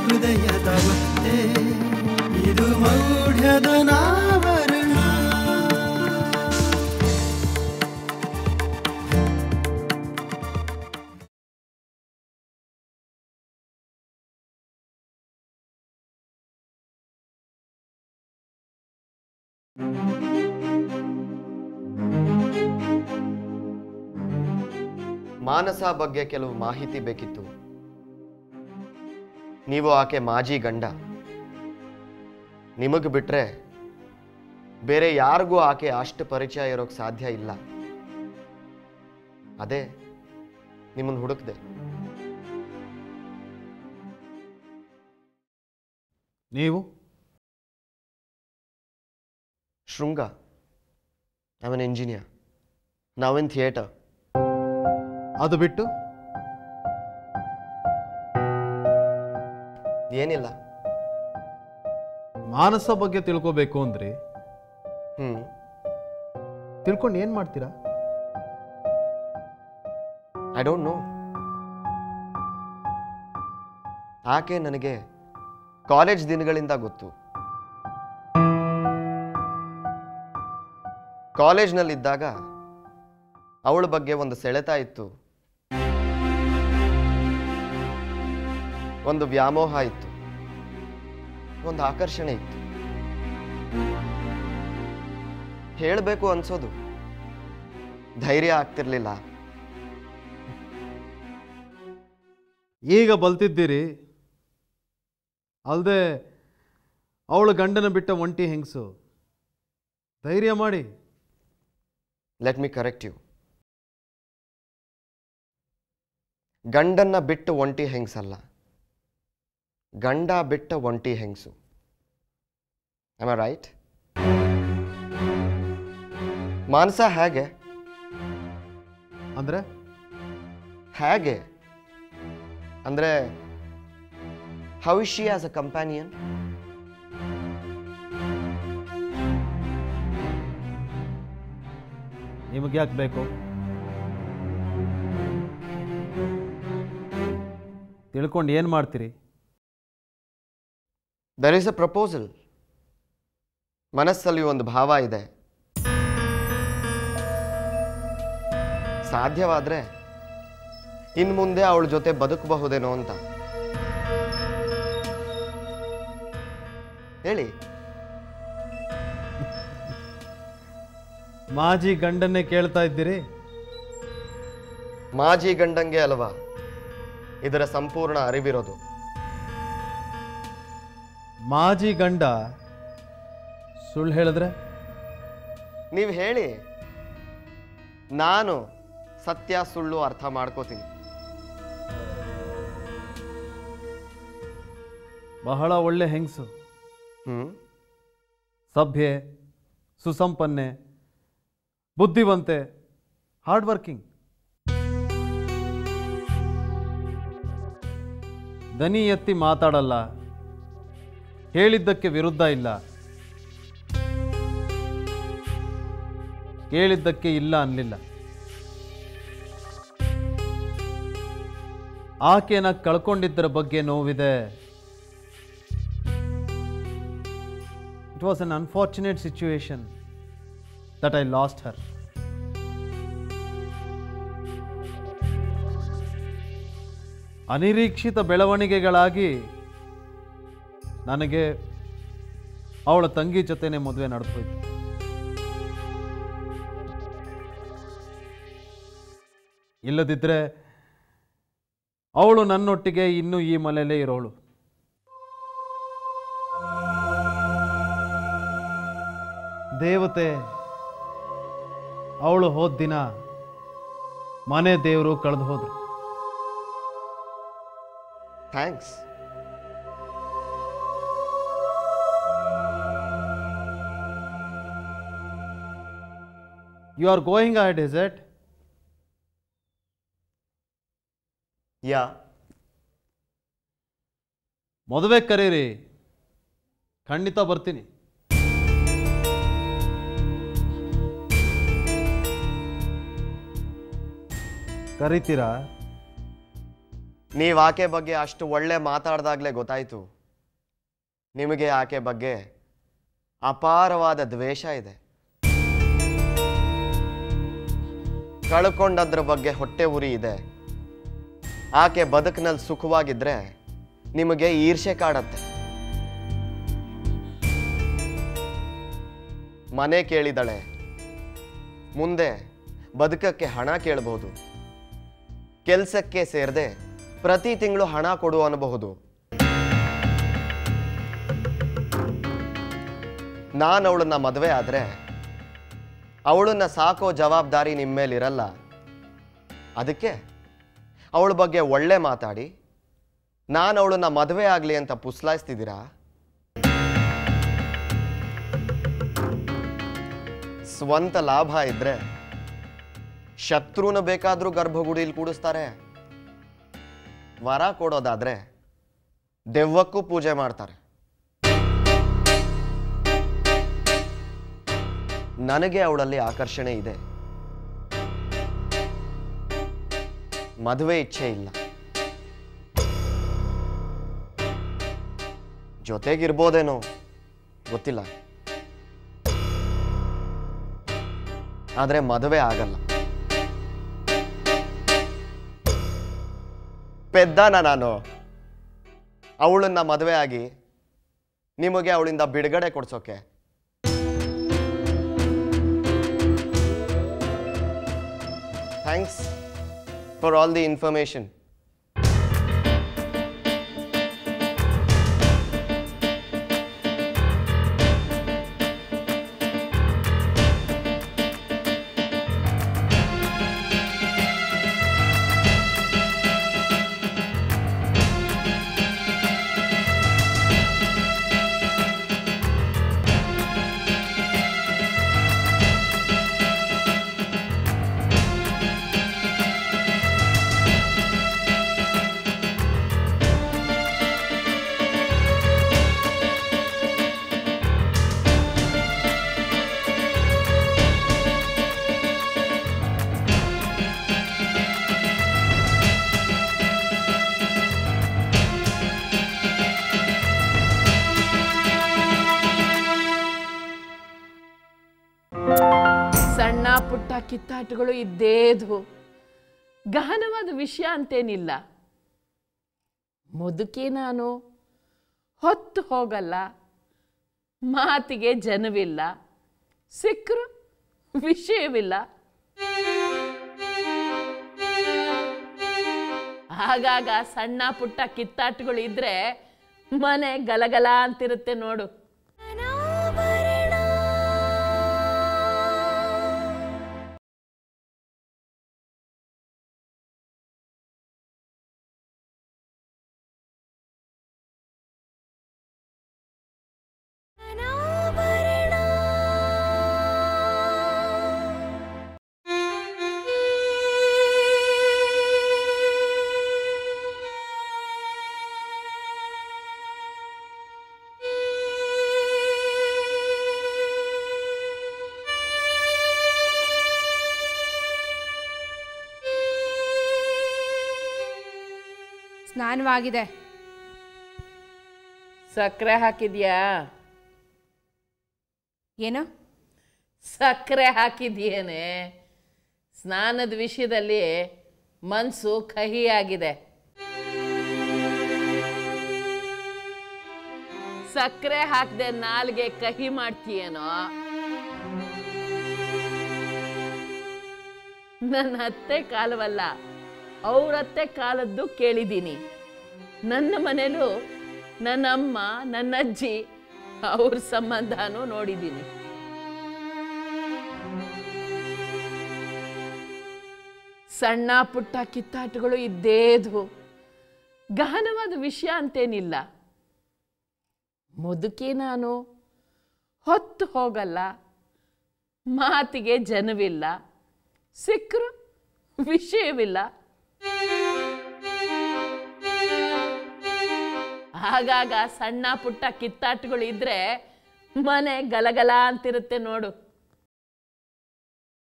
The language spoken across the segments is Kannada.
ಹೃದಯದ ಒತ್ತೆ ಇದು ಮೌಢ್ಯದ ನಾವರಣ ಮಾನಸ ಬಗ್ಗೆ ಕೆಲವು ಮಾಹಿತಿ ಬೇಕಿತ್ತು ನೀವು ಆಕೆ ಮಾಜಿ ಗಂಡ ನಿಮಗೆ ಬಿಟ್ರೆ ಬೇರೆ ಯಾರಿಗೂ ಆಕೆ ಅಷ್ಟು ಪರಿಚಯ ಇರೋಕ್ಕೆ ಸಾಧ್ಯ ಇಲ್ಲ ಅದೇ ನಿಮ್ಮನ್ನು ಹುಡುಕ್ದೆ ನೀವು ಶೃಂಗ ಐ ಎನ್ ಇಂಜಿನಿಯರ್ ನಾವ್ ಇನ್ ಥಿಯೇಟರ್ ಅದು ಬಿಟ್ಟು ಏನಿಲ್ಲ ಮಾನಸ ಬಗ್ಗೆ ತಿಳ್ಕೋಬೇಕು ಅಂದ್ರಿ ಹ್ಮ್ ತಿಳ್ಕೊಂಡು ಏನು ಮಾಡ್ತೀರಾ ಐ ಡೋಂಟ್ ನೋ ಆಕೆ ನನಗೆ ಕಾಲೇಜ್ ದಿನಗಳಿಂದ ಗೊತ್ತು ಕಾಲೇಜ್ನಲ್ಲಿದ್ದಾಗ ಅವಳ ಬಗ್ಗೆ ಒಂದು ಸೆಳೆತ ಇತ್ತು ಒಂದು ವ್ಯಾಮೋಹ ಇತ್ತು ಒಂದು ಆಕರ್ಷಣೆ ಇತ್ತು ಹೇಳಬೇಕು ಅನ್ಸೋದು ಧೈರ್ಯ ಆಗ್ತಿರ್ಲಿಲ್ಲ ಈಗ ಬಲ್ತಿದ್ದೀರಿ ಅಲ್ಲದೆ ಅವಳು ಗಂಡನ ಬಿಟ್ಟ ಒಂಟಿ ಹೆಂಗಸು ಧೈರ್ಯ ಮಾಡಿ ಲೆಟ್ ಮಿ ಕರೆಕ್ಟ್ ಯು ಗಂಡನ್ನ ಬಿಟ್ಟು ಒಂಟಿ ಹೆಂಗಸಲ್ಲ ಗಂಡ ಬಿಟ್ಟ ಒಂಟಿ ಹೆಂಗಸು ಐ ರೈಟ್ ಮಾನಸ ಹೇಗೆ ಅಂದರೆ ಹೇಗೆ ಅಂದ್ರೆ how is she as a companion ನಿಮಗೆ ಯಾಕೆ ಬೇಕು ತಿಳ್ಕೊಂಡು ಏನು ಮಾಡ್ತೀರಿ ದರ್ ಇಸ್ ಅ ಪ್ರಪೋಸಲ್ ಮನಸ್ಸಲ್ಲಿ ಒಂದು ಭಾವ ಇದೆ ಸಾಧ್ಯವಾದ್ರೆ ಇನ್ ಮುಂದೆ ಅವಳ ಜೊತೆ ಬದುಕಬಹುದೇನೋ ಅಂತ ಹೇಳಿ ಮಾಜಿ ಗಂಡನ್ನೇ ಕೇಳ್ತಾ ಇದ್ದೀರಿ ಮಾಜಿ ಗಂಡಂಗೆ ಅಲ್ವಾ ಇದರ ಸಂಪೂರ್ಣ ಅರಿವಿರೋದು ಮಾಜಿ ಗಂಡ ಸುಳ್ಳು ಹೇಳಿದ್ರೆ ನೀವು ಹೇಳಿ ನಾನು ಸತ್ಯ ಸುಳ್ಳು ಅರ್ಥ ಮಾಡ್ಕೋತೀನಿ ಬಹಳ ಒಳ್ಳೆ ಹೆಂಗಸು ಹ್ಮ್ ಸಭ್ಯೆ ಸುಸಂಪನ್ನೆ ಬುದ್ಧಿವಂತೆ ಹಾರ್ಡ್ ವರ್ಕಿಂಗ್ ದನಿ ಎತ್ತಿ ಮಾತಾಡಲ್ಲ ಹೇಳಿದ್ದಕ್ಕೆ ವಿರುದ್ಧ ಇಲ್ಲ ಕೇಳಿದ್ದಕ್ಕೆ ಇಲ್ಲ ಅನ್ನಲಿಲ್ಲ ಆಕೆನ ಕಳ್ಕೊಂಡಿದ್ದರ ಬಗ್ಗೆ ನೋವಿದೆ It was an unfortunate situation that I lost her. ಅನಿರೀಕ್ಷಿತ ಬೆಳವಣಿಗೆಗಳಾಗಿ ನನಗೆ ಅವಳ ತಂಗಿ ಜೊತೆನೆ ಮದುವೆ ನಡೆದು ಹೋಯ್ತು ಇಲ್ಲದಿದ್ದರೆ ಅವಳು ನನ್ನೊಟ್ಟಿಗೆ ಇನ್ನೂ ಈ ಮನೆಯಲ್ಲೇ ಇರೋಳು ದೇವತೆ ಅವಳು ಹೋದ ದಿನ ಮನೆ ದೇವರು ಕಳೆದು ಹೋದ್ರು thanks you are going ahead is it yeah ಮದುವೆ ಕರೀರಿ ಖಂಡಿತ ಬರ್ತೀನಿ ಕರಿತೀರಾ ನೀವು ಆಕೆ ಬಗ್ಗೆ ಅಷ್ಟು ಒಳ್ಳೆ ಮಾತಾಡ್ದಾಗಲೇ ಗೊತ್ತಾಯಿತು ನಿಮಗೆ ಆಕೆ ಬಗ್ಗೆ ಅಪಾರವಾದ ದ್ವೇಷ ಇದೆ ಕಳ್ಕೊಂಡದ್ರ ಬಗ್ಗೆ ಹೊಟ್ಟೆ ಉರಿ ಇದೆ ಆಕೆ ಬದುಕಿನಲ್ಲಿ ಸುಖವಾಗಿದ್ರೆ ನಿಮಗೆ ಈರ್ಷೆ ಕಾಡತ್ತೆ ಮನೆ ಕೇಳಿದಳೆ ಮುಂದೆ ಬದುಕಕ್ಕೆ ಹಣ ಕೇಳಬಹುದು ಕೆಲಸಕ್ಕೆ ಸೇರದೆ ಪ್ರತಿ ತಿಂಗಳು ಹಣ ಕೊಡು ಅನ್ನಬಹುದು ನಾನು ಅವಳನ್ನ ಮದುವೆ ಆದರೆ ಅವಳನ್ನ ಸಾಕೋ ಜವಾಬ್ದಾರಿ ನಿಮ್ಮ ಮೇಲಿರಲ್ಲ ಅದಕ್ಕೆ ಅವಳ ಬಗ್ಗೆ ಒಳ್ಳೆ ಮಾತಾಡಿ ನಾನು ಅವಳನ್ನ ಮದುವೆ ಆಗಲಿ ಅಂತ ಪುಸ್ಲಾಯಿಸ್ತಿದ್ದೀರಾ ಸ್ವಂತ ಲಾಭ ಇದ್ರೆ ಶತ್ರುನ ಬೇಕಾದ್ರೂ ಗರ್ಭಗುಡಿಲಿ ಕೂಡಿಸ್ತಾರೆ ವರ ಕೊಡೋದಾದ್ರೆ ದೆವ್ವಕ್ಕೂ ಪೂಜೆ ಮಾಡ್ತಾರೆ ನನಗೆ ಅವಳಲ್ಲಿ ಆಕರ್ಷಣೆ ಇದೆ ಮದುವೆ ಇಚ್ಛೆ ಇಲ್ಲ ಜೊತೆಗಿರ್ಬೋದೇನೋ ಗೊತ್ತಿಲ್ಲ ಆದರೆ ಮದುವೆ ಆಗಲ್ಲ ಪೆದ್ದನ ನಾನು ಅವಳನ್ನ ಮದುವೆ ಆಗಿ ನಿಮಗೆ ಅವಳಿಂದ ಬಿಡುಗಡೆ ಕೊಡ್ಸೋಕೆ thanks for all the information ಸಣ್ಣ ಪುಟ್ಟ ಕಿತ್ತಾಟಗಳು ಇದ್ದೇದು ಗಹನವಾದ ವಿಷಯ ಅಂತೇನಿಲ್ಲ ಮುದುಕಿ ನಾನು ಹೊತ್ತು ಹೋಗಲ್ಲ ಮಾತಿಗೆ ಜನವಿಲ್ಲ ಸಿಕ್ಕರು ವಿಷಯವಿಲ್ಲ ಆಗಾಗ ಸಣ್ಣ ಪುಟ್ಟ ಕಿತ್ತಾಟಗಳು ಇದ್ರೆ ಮನೆ ಗಲಗಲ ಅಂತಿರುತ್ತೆ ನೋಡು ಸ್ನಾನವಾಗಿದೆ ಸಕ್ಕರೆ ಹಾಕಿದ್ಯಾ ಏನು ಸಕ್ಕರೆ ಹಾಕಿದ್ಯೇನೆ ಸ್ನಾನದ ವಿಷಯದಲ್ಲಿ ಮನಸ್ಸು ಕಹಿಯಾಗಿದೆ ಸಕ್ಕರೆ ಹಾಕದೆ ನಾಲ್ಗೆ ಕಹಿ ಮಾಡ್ತೀಯೇನೋ ನನ್ನ ಅತ್ತೆ ಕಾಲವಲ್ಲ ಅವ್ರ ಅತ್ತೆ ಕಾಲದ್ದು ಕೇಳಿದ್ದೀನಿ ನನ್ನ ಮನೇಲೂ ನನ್ನ ಅಮ್ಮ ನನ್ನ ಅಜ್ಜಿ ಅವ್ರ ಸಂಬಂಧನೂ ನೋಡಿದ್ದೀನಿ ಸಣ್ಣ ಪುಟ್ಟ ಕಿತ್ತಾಟಗಳು ಇದ್ದೇದು ಗಹನವಾದ ವಿಷಯ ಅಂತೇನಿಲ್ಲ ಮುದುಕಿ ನಾನು ಹೊತ್ತು ಹೋಗಲ್ಲ ಮಾತಿಗೆ ಜನವಿಲ್ಲ ಸಿಕ್ಕರು ವಿಷಯವಿಲ್ಲ ಆಗಾಗ ಸಣ್ಣ ಪುಟ್ಟ ಕಿತ್ತಾಟಗಳು ಇದ್ರೆ ಮನೆ ಗಲಗಲ ಅಂತಿರುತ್ತೆ ನೋಡು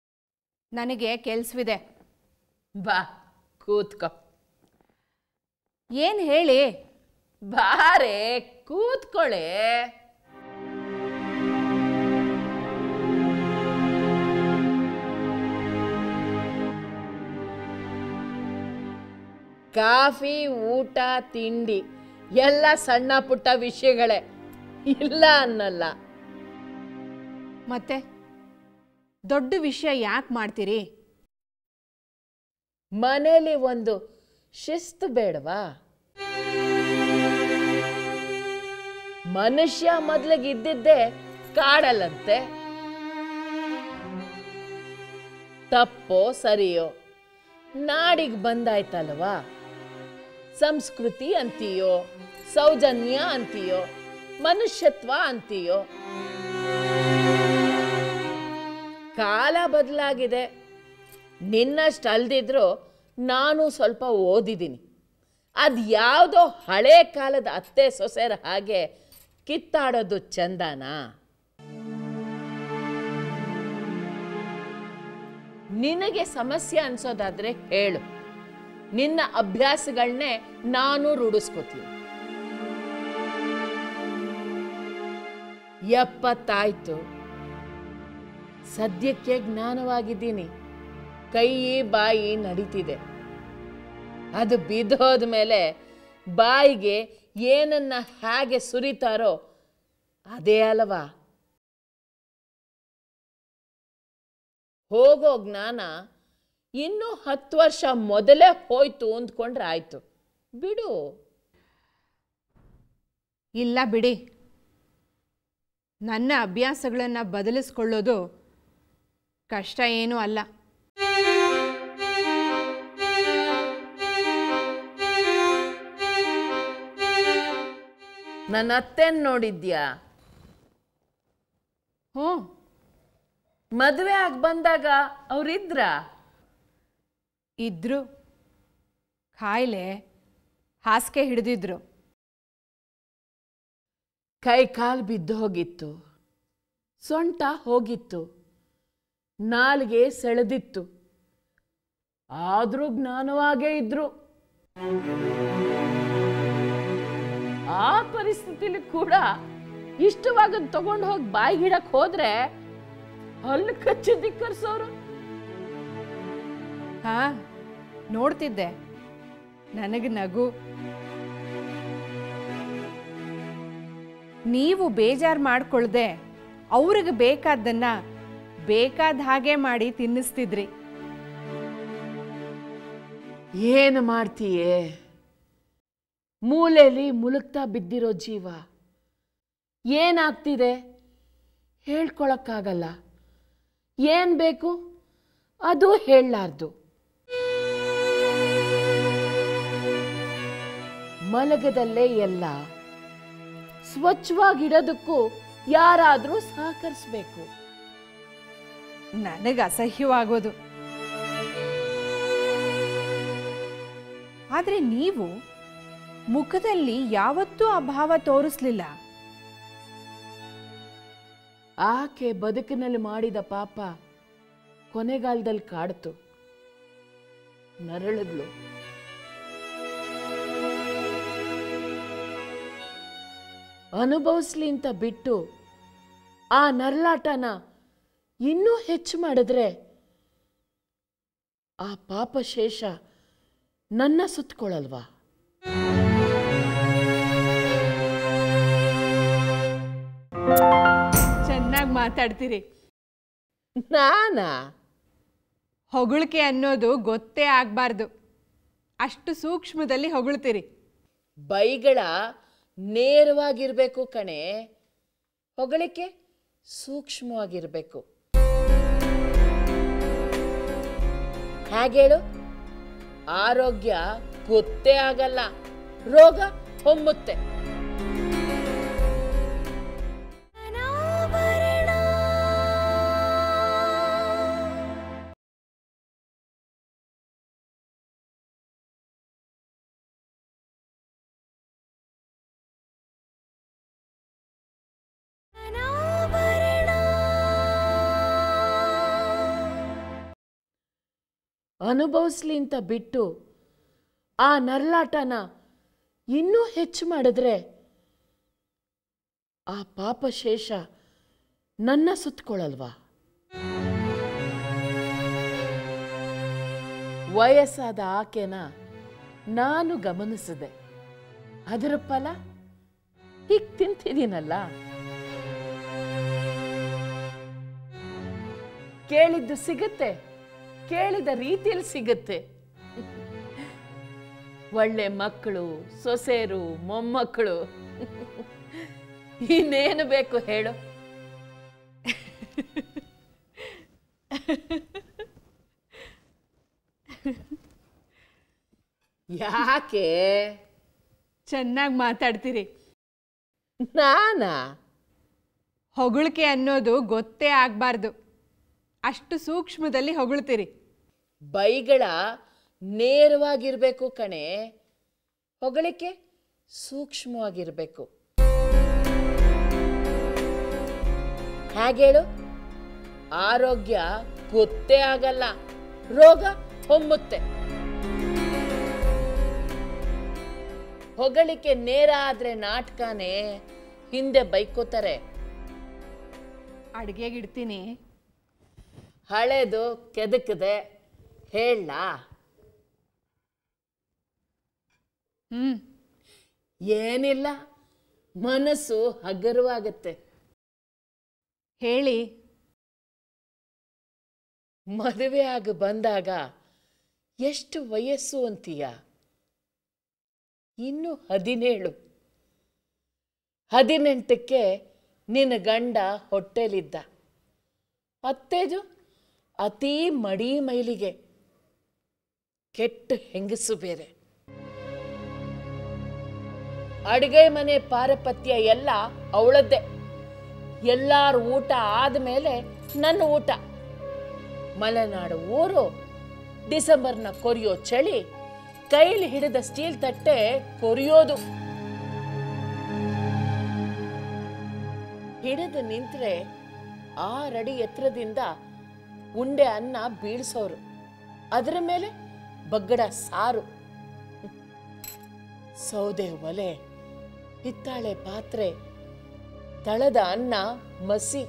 ನನಗೆ ಕೆಲ್ಸವಿದೆ ಬಾ ಕೂತ್ಕೋ ಏನು ಹೇಳಿ ಬಾರೆ ಕೂತ್ಕೊಳ್ಳೆ ಕಾಫಿ ಊಟ ತಿಂಡಿ ಎಲ್ಲ ಸಣ್ಣ ಪುಟ್ಟ ವಿಷಯಗಳೇ ಇಲ್ಲ ಅನ್ನಲ್ಲ ಮತ್ತೆ ದೊಡ್ಡ ವಿಷಯ ಯಾಕೆ ಮಾಡ್ತೀರಿ ಮನೇಲಿ ಒಂದು ಶಿಸ್ತು ಬೇಡವಾ ಮನುಷ್ಯ ಮೊದ್ಲಿಗೆ ಇದ್ದಿದ್ದೇ ಕಾಡಲ್ಲಂತೆ ತಪ್ಪೋ ಸರಿಯೋ ನಾಡಿಗೆ ಬಂದಾಯ್ತಲ್ವಾ ಸಂಸ್ಕೃತಿ ಅಂತೀಯೋ ಸೌಜನ್ಯ ಅಂತೀಯೋ ಮನುಷ್ಯತ್ವ ಅಂತೀಯೋ ಕಾಲ ಬದಲಾಗಿದೆ ನಿನ್ನಷ್ಟು ಅಲ್ದಿದ್ರು ನಾನು ಸ್ವಲ್ಪ ಓದಿದ್ದೀನಿ ಅದು ಯಾವುದೋ ಹಳೆ ಕಾಲದ ಅತ್ತೆ ಸೊಸೆರ ಹಾಗೆ ಕಿತ್ತಾಡೋದು ಚಂದನಾ ನಿನಗೆ ಸಮಸ್ಯೆ ಅನ್ಸೋದಾದ್ರೆ ಹೇಳು ನಿನ್ನ ಅಭ್ಯಾಸಗಳನ್ನೇ ನಾನು ರೂಢಿಸ್ಕೋತೀನಿ ಎಪ್ಪತ್ತಾಯ್ತು ಸದ್ಯಕ್ಕೆ ಜ್ಞಾನವಾಗಿದ್ದೀನಿ ಕೈ ಬಾಯಿ ನಡೀತಿದೆ ಅದು ಬಿದ್ದೋದ ಮೇಲೆ ಬಾಯಿಗೆ ಏನನ್ನ ಹೇಗೆ ಸುರಿತಾರೋ ಅದೇ ಅಲ್ವಾ ಹೋಗೋ ಜ್ಞಾನ ಇನ್ನೂ ಹತ್ತು ವರ್ಷ ಮೊದಲೇ ಹೋಯ್ತು ಅಂದ್ಕೊಂಡ್ರೆ ಆಯ್ತು ಬಿಡು ಇಲ್ಲ ಬಿಡಿ ನನ್ನ ಅಭ್ಯಾಸಗಳನ್ನು ಬದಲಿಸ್ಕೊಳ್ಳೋದು ಕಷ್ಟ ಏನೂ ಅಲ್ಲ ನನ್ನ ಅತ್ತೆನ್ ನೋಡಿದ್ಯಾ ಹ್ಞೂ ಮದುವೆ ಆಗಿ ಬಂದಾಗ ಅವ್ರಿದ್ರ ಇದ್ರು ಕಾಯಿಲೆ ಹಾಸಿಗೆ ಹಿಡಿದಿದ್ರು ಕೈ ಕಾಲು ಬಿದ್ದು ಹೋಗಿತ್ತು ಸೊಂಟ ಹೋಗಿತ್ತು ನಾಲ್ಗೆ ಸೆಳೆದಿತ್ತು ಆದ್ರೂ ಜ್ಞಾನವಾಗೇ ಇದ್ರು ಆ ಪರಿಸ್ಥಿತಿಲಿ ಕೂಡ ಇಷ್ಟವಾಗ ತಗೊಂಡು ಹೋಗಿ ಬಾಯಿಗಿಡಕ್ ಹೋದ್ರೆ ಹಲ್ಲು ಕಚ್ಚಿ ಧಿಕ್ಕರ್ಸೋರು ಹಾ ನೋಡ್ತಿದ್ದೆ ನನಗೆ ನಗು ನೀವು ಬೇಜಾರು ಮಾಡ್ಕೊಳ್ದೆ ಅವ್ರಿಗೆ ಬೇಕಾದ್ದನ್ನ ಬೇಕಾದ ಹಾಗೆ ಮಾಡಿ ತಿನ್ನಿಸ್ತಿದ್ರಿ ಏನು ಮಾಡ್ತೀಯೇ ಮೂಲೆಯಲ್ಲಿ ಮುಳುಗ್ತಾ ಬಿದ್ದಿರೋ ಜೀವ ಏನಾಗ್ತಿದೆ ಹೇಳ್ಕೊಳಕ್ಕಾಗಲ್ಲ ಏನ್ ಬೇಕು ಅದು ಹೇಳಲಾರ್ದು ಮಲಗದಲ್ಲೇ ಎಲ್ಲ ಸ್ವಚ್ಛವಾಗಿಡೋದಕ್ಕೂ ಯಾರಾದರೂ ಸಹಕರಿಸ್ಬೇಕು ನನಗೆ ಅಸಹ್ಯವಾಗೋದು ಆದರೆ ನೀವು ಮುಖದಲ್ಲಿ ಯಾವತ್ತೂ ಅಭಾವ ತೋರಿಸ್ಲಿಲ್ಲ ಆಕೆ ಬದುಕಿನಲ್ಲಿ ಮಾಡಿದ ಪಾಪ ಕೊನೆಗಾಲದಲ್ಲಿ ಕಾಡ್ತು ನರಳಿದ್ಲು ಅನುಭವಿಸ್ಲಿ ಅಂತ ಬಿಟ್ಟು ಆ ನರಳಾಟನ ಇನ್ನೂ ಹೆಚ್ಚು ಮಾಡಿದ್ರೆ ಆ ಪಾಪ ಶೇಷ ನನ್ನ ಸುತ್ಕೊಳಲ್ವಾ ಚೆನ್ನಾಗಿ ಮಾತಾಡ್ತೀರಿ ನಾನಾ ಹೊಗಳಿಕೆ ಅನ್ನೋದು ಗೊತ್ತೇ ಆಗಬಾರ್ದು ಅಷ್ಟು ಸೂಕ್ಷ್ಮದಲ್ಲಿ ಹೊಗಳ್ತೀರಿ ಬೈಗಳ ನೇರವಾಗಿರ್ಬೇಕು ಕಣೆ ಹೊಗಳಿಕೆ ಸೂಕ್ಷ್ಮವಾಗಿರ್ಬೇಕು ಹೇಗೇಳು ಆರೋಗ್ಯ ಗೊತ್ತೇ ಆಗಲ್ಲ ರೋಗ ಹೊಮ್ಮುತ್ತೆ ಅನುಭವಿಸ್ಲಿ ಅಂತ ಬಿಟ್ಟು ಆ ನರಳಾಟನ ಇನ್ನೂ ಹೆಚ್ಚು ಮಾಡಿದ್ರೆ ಆ ಪಾಪ ಶೇಷ ನನ್ನ ಸುತ್ತಕೊಳ್ಳಲ್ವಾ ವಯಸ್ಸಾದ ಆಕೆನ ನಾನು ಗಮನಿಸಿದೆ ಅದರ ಫಲ ಹೀಗೆ ತಿಂತಿದ್ದೀನಲ್ಲ ಕೇಳಿದ್ದು ಸಿಗುತ್ತೆ ಕೇಳಿದ ರೀತಿಯಲ್ಲಿ ಸಿಗುತ್ತೆ ಒಳ್ಳೆ ಮಕ್ಕಳು ಸೊಸೆರು ಮೊಮ್ಮಕ್ಕಳು ಇನ್ನೇನು ಬೇಕು ಹೇಳು ಯಾಕೆ ಚೆನ್ನಾಗಿ ಮಾತಾಡ್ತೀರಿ ನಾನಾ ಹೊಗಳಿಕೆ ಅನ್ನೋದು ಗೊತ್ತೇ ಆಗಬಾರ್ದು ಅಷ್ಟು ಸೂಕ್ಷ್ಮದಲ್ಲಿ ಹೊಗಳ್ತೀರಿ ಬೈಗಳ ನೇರವಾಗಿರ್ಬೇಕು ಕಣೆ ಹೊಗಳಿಕೆ ಸೂಕ್ಷ್ಮವಾಗಿರ್ಬೇಕು ಹೇಗೇಳು ಆರೋಗ್ಯ ಗೊತ್ತೇ ಆಗಲ್ಲ ರೋಗ ಹೊಮ್ಮುತ್ತೆ ಹೊಗಳಿಕೆ ನೇರ ಆದ್ರೆ ನಾಟಕನೇ ಹಿಂದೆ ಬೈಕೋತಾರೆ ಅಡುಗೆಗಿಡ್ತೀನಿ ಹಳೇದು ಕೆದಕದೆ ಹೇಳ ಹ್ಞೂ ಏನಿಲ್ಲ ಮನಸ್ಸು ಹಗರವಾಗತ್ತೆ ಹೇಳಿ ಮದುವೆ ಆಗಿ ಬಂದಾಗ ಎಷ್ಟು ವಯಸ್ಸು ಅಂತೀಯ ಇನ್ನು ಹದಿನೇಳು ಹದಿನೆಂಟಕ್ಕೆ ನಿನ್ನ ಗಂಡ ಹೊಟ್ಟೆಲಿದ್ದ ಅತ್ತೇಜು ಅತೀ ಮಡಿ ಮೈಲಿಗೆ ಕೆಟ್ಟ ಹೆಂಗಸು ಬೇರೆ ಅಡುಗೆ ಮನೆ ಪಾರಪತ್ಯ ಎಲ್ಲ ಅವಳದ್ದೇ ಎಲ್ಲಾರ ಊಟ ಆದಮೇಲೆ ನನ್ನ ಊಟ ಮಲೆನಾಡು ಊರು ಡಿಸೆಂಬರ್ನ ಕೊರಿಯೋ ಚಳಿ ಕೈಲಿ ಹಿಡಿದ ಸ್ಟೀಲ್ ತಟ್ಟೆ ಕೊರಿಯೋದು ಹಿಡಿದು ನಿಂತ್ರೆ ಆರಡಿ ಎತ್ತರದಿಂದ ಉಂಡೆ ಅನ್ನ ಬೀಳ್ಸೋರು ಅದರ ಮೇಲೆ ಬಗ್ಗಡ ಸಾರು ಸೌದೆ ಒಲೆ ಹಿತ್ತಾಳೆ ಪಾತ್ರೆ ತಳದ ಅನ್ನ ಮಸಿ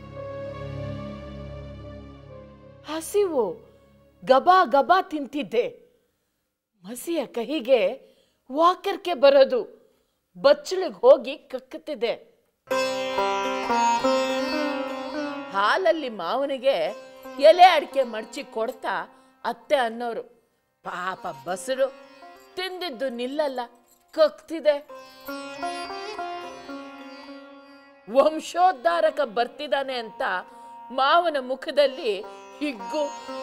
ಹಸಿವು ಗಬಾ ಗಬಾ ತಿಂತಿದ್ದೆ ಮಸಿಯ ಕಹಿಗೆ ವಾಕರ್ಕೆ ಬರೋದು ಬಚ್ಚಲಿಗೆ ಹೋಗಿ ಕಕ್ಕುತ್ತಿದೆ ಹಾಲಲ್ಲಿ ಮಾವನಿಗೆ ಎಲೆ ಅಡಿಕೆ ಮಡಚಿ ಕೊಡ್ತಾ ಅತ್ತೆ ಅನ್ನೋರು ಪಾಪ ಬಸರು ತಿಂದಿದ್ದು ನಿಲ್ಲಲ್ಲ ಕಕ್ತಿದೆ ವಂಶೋದ್ಧಾರಕ ಬರ್ತಿದ್ದಾನೆ ಅಂತ ಮಾವನ ಮುಖದಲ್ಲಿ ಹಿಗ್ಗು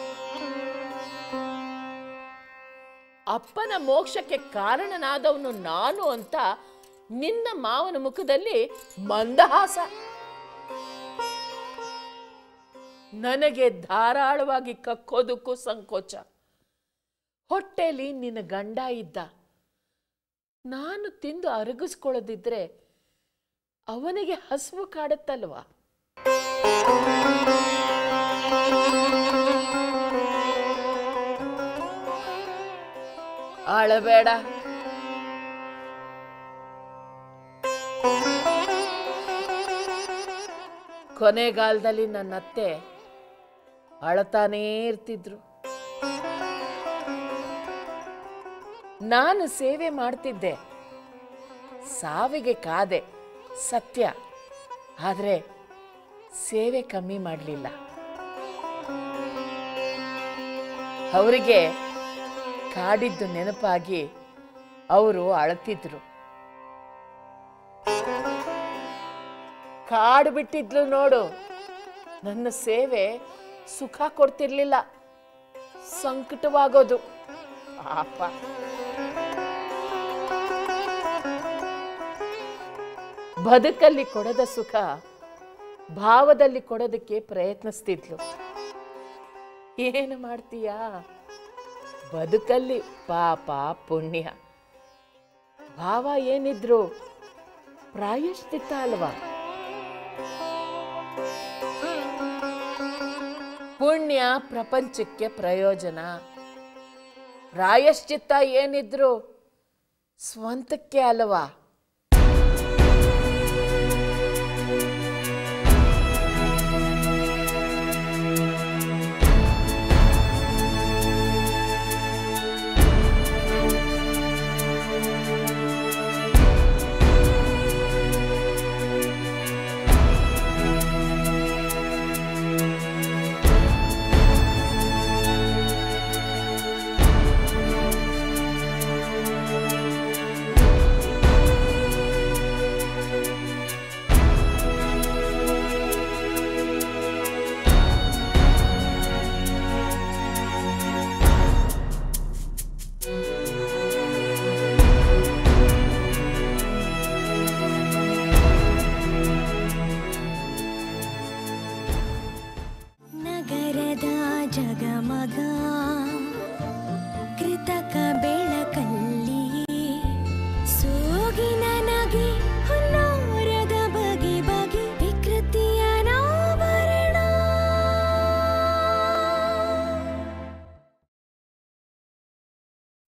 ಅಪ್ಪನ ಮೋಕ್ಷಕ್ಕೆ ಕಾರಣನಾದವನು ನಾನು ಅಂತ ನಿನ್ನ ಮಾವನ ಮುಖದಲ್ಲಿ ಮಂದಹಾಸ ನನಗೆ ಧಾರಾಳವಾಗಿ ಕಕ್ಕೋದಕ್ಕೂ ಸಂಕೋಚ ಹೊಟ್ಟೆಲಿ ನಿನ್ನ ಗಂಡ ಇದ್ದ ನಾನು ತಿಂದು ಅರಗಿಸ್ಕೊಳ್ಳೋದಿದ್ರೆ ಅವನಿಗೆ ಹಸಿವು ಕಾಡುತ್ತಲ್ವಾ ಅಳಬೇಡ ಕೊನೆಗಾಲದಲ್ಲಿ ನನ್ನ ಅತ್ತೆ ಅಳತಾನೇ ಇರ್ತಿದ್ರು ನಾನು ಸೇವೆ ಮಾಡ್ತಿದ್ದೆ ಸಾವಿಗೆ ಕಾದೆ ಸತ್ಯ ಆದರೆ ಸೇವೆ ಕಮ್ಮಿ ಮಾಡಲಿಲ್ಲ ಅವರಿಗೆ ಕಾಡಿದ್ದು ನೆನಪಾಗಿ ಅವರು ಅಳತಿದ್ರು ಕಾಡು ಬಿಟ್ಟಿದ್ಲು ನೋಡು ನನ್ನ ಸೇವೆ ಸುಖ ಕೊಡ್ತಿರ್ಲಿಲ್ಲ ಸಂಕಟವಾಗೋದು ಪಾಪ ಬದುಕಲ್ಲಿ ಕೊಡದ ಸುಖ ಭಾವದಲ್ಲಿ ಕೊಡೋದಕ್ಕೆ ಪ್ರಯತ್ನಿಸ್ತಿದ್ಲು ಏನು ಮಾಡ್ತೀಯಾ ಬದುಕಲ್ಲಿ ಪಾಪ ಪುಣ್ಯ ಭಾವ ಏನಿದ್ರು ಪ್ರಾಯಶ್ಚಿತ್ತ ಅಲ್ವಾ ಪುಣ್ಯ ಪ್ರಪಂಚಕ್ಕೆ ಪ್ರಯೋಜನ ಪ್ರಾಯಶ್ಚಿತ್ತ ಏನಿದ್ರು ಸ್ವಂತಕ್ಕೆ ಅಲ್ವಾ